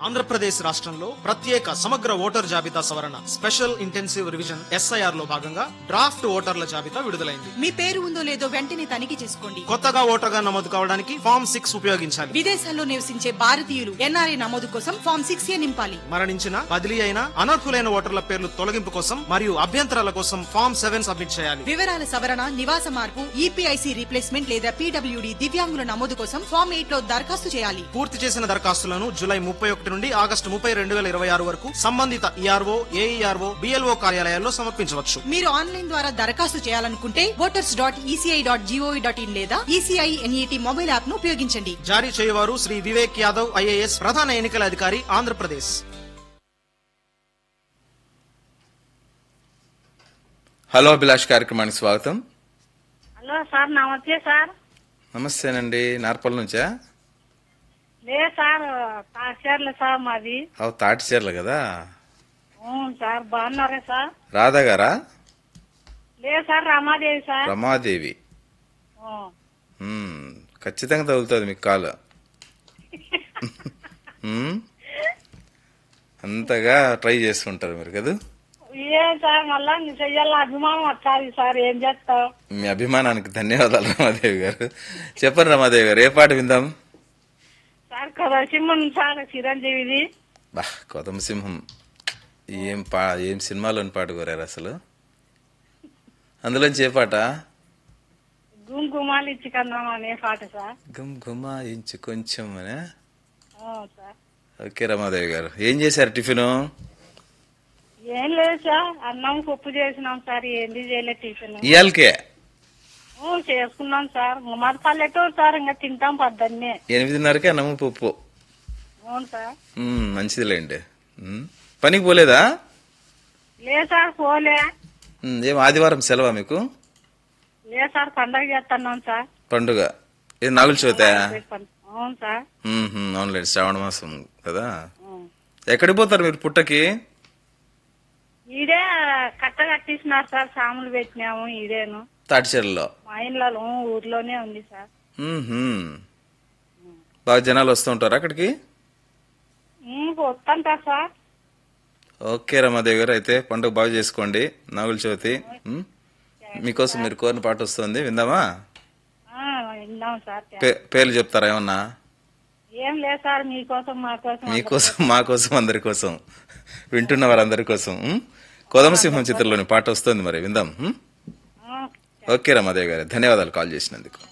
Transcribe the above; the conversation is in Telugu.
ఆంధ్రప్రదేశ్ రాష్ట్రంలో ప్రత్యేక సమగ్ర ఓటర్ జాబితా సవరణ స్పెషల్ ఇంటెన్సివ్ రివిజన్ ఎస్ఐఆర్ లో భాగంగా డ్రాఫ్ట్ ఓటర్ల జాబితా విడుదలైంది మీ పేరు ఉందో లేదో వెంటనే తనిఖీ చేసుకోండి కొత్తగా ఓటర్గా నమోదు కావడానికి ఫామ్ సిక్స్ ఉపయోగించాలి విదేశాల్లో నివసించే భారతీయులు ఎన్ఆర్ఐ నమోదు కోసం ఫామ్ సిక్స్ ఏ నింపాలి మరణించిన బదిలీ అయిన అనర్హులైన ఓటర్ల పేర్లు తొలగింపు కోసం మరియు అభ్యంతరాల కోసం ఫామ్ సెవెన్ సబ్మిట్ చేయాలి వివరాల సవరణ నివాస మార్పు ఈపీఐసి రీప్లేస్మెంట్ లేదా పీడబ్ల్యూడి దివ్యాంగుల నమోదు కోసం ఫామ్ ఎయిట్ లో దరఖాస్తు చేయాలి పూర్తి చేసిన దరఖాస్తులను జూలై ముప్పై ఒకటి నుండి ఆగస్టు ముప్పై రెండు వేల ఇరవై ఆరు వరకు సంబంధిత ఈఆర్ఓ ఏఈఆర్ఓ బిఎల్ఓ కార్యాలయాల్లో సమర్పించవచ్చు మీరు ఆన్లైన్ ద్వారా దరఖాస్తు చేయాలనుకుంటే voters dot E C I dot G O V dot in లేదా ఈసీఐ ఎన్ఈటి మొబైల్ యాప్ ను ఉపయోగించండి జారీ చేయవారు శ్రీ వివేక్ యాదవ్ ఐఏఎస్ ప్రధాన ఎన్నికల అధికారి ఆంధ్రప్రదేశ్ హలో అభిలాష్ కార్యక్రమానికి స్వాగతం హలో సార్ నమస్తే సార్ నమస్తేనండి నార్పల్ నుంచా లేదు సార్ కాసేర్ల సార్ మాది అవు తాటి చీరలు కదా అవును సార్ బాగున్నారా సార్ రాధా గారా లేదు సార్ రమాదేవి సార్ రమాదేవి ఆ. మ్మ్, ఖచ్చితంగా తగులుతుంది మీకు కాలు మ్మ్? అంతగా ట్రై చేస్తుంటారు మీరు కదా ఏం సార్ మళ్ళా నీ చెయ్యాల అభిమానం వచ్చాది సార్ ఏం చేస్తావు మీ అభిమానానికి ధన్యవాదాలు రమాదేవి గారు చెప్పండి రమాదేవి గారు ఏ పాట విందాం సార్ కదా సింహం సార్ చిరంజీవిది బా కొదమ సింహం ఏం పా ఏం సినిమాలోని పాట కోరారు అసలు అందులోంచి ఏ పాట గుంకుమాలు ఇచ్చి కందాం అనే పాట సార్ గమ్ గుమాయించు కొంచెం అనే అవును సార్ ఓకే రమాదేవి గారు ఏం చేశారు టిఫిన్ ఏం లేదు సార్ అన్నం పప్పు చేసినాం సార్ ఏంది చేయలేదు టిఫిన్ ఇయాలకే ఊ, చేసుకున్నాం సార్ మాది పల్లెటూరు సార్ ఇంకా తింటాం పద్దన్నే ఎనిమిదిన్నరకే అన్నము పప్పు అవును సార్ మ్మ్, మంచిదిలేండి మ్మ్. పనికి పోలేదా లేదు సార్ పోలే మ్మ్, ఏం ఆదివారం సెలవా మీకు లేదు సార్ పండగ చేస్తున్నాం సార్ పండుగ ఇది నాగుల చవితా అవును సార్ మ్మ్, మ్మ్, అవునులేండి శ్రావణ మాసం కదా అవును. ఎక్కడికి పోతారు మీరు పుట్టకి ఈడే కట్ట కట్టిస్తున్నారు సార్ సాములు పెట్టినాము ఈడేను తాటిచెర్లలో మా ఇంట్లో ఊర్లోనే ఉంది సార్ మ్మ్హ్మ్. బాగా జనాలు వస్తూ ఉంటారు అక్కడికి ఉమ్, వస్తుంటా సార్ ఓకే రమాదేవి గారు అయితే పండుగ బాగా చేసుకోండి నాగుల చవితి మ్మ్? మీకోసం మీరు కోరిన పాట వస్తుంది విందామా ఆ, విన్నాం సార్ పే- పేర్లు చెప్తారా ఏమన్నా ఏం లేదు సార్ మీకోసం మా కోసం మీకోసం మా కోసం అందరి కోసం వింటున్న వారందరి కోసం మ్మ్? కొదమసింహం చిత్రంలోని పాట వస్తుంది మరి విందాం మ్మ్? ఆ, ఓకే రమాదేవి గారు ధన్యవాదాలు కాల్ చేసినందుకు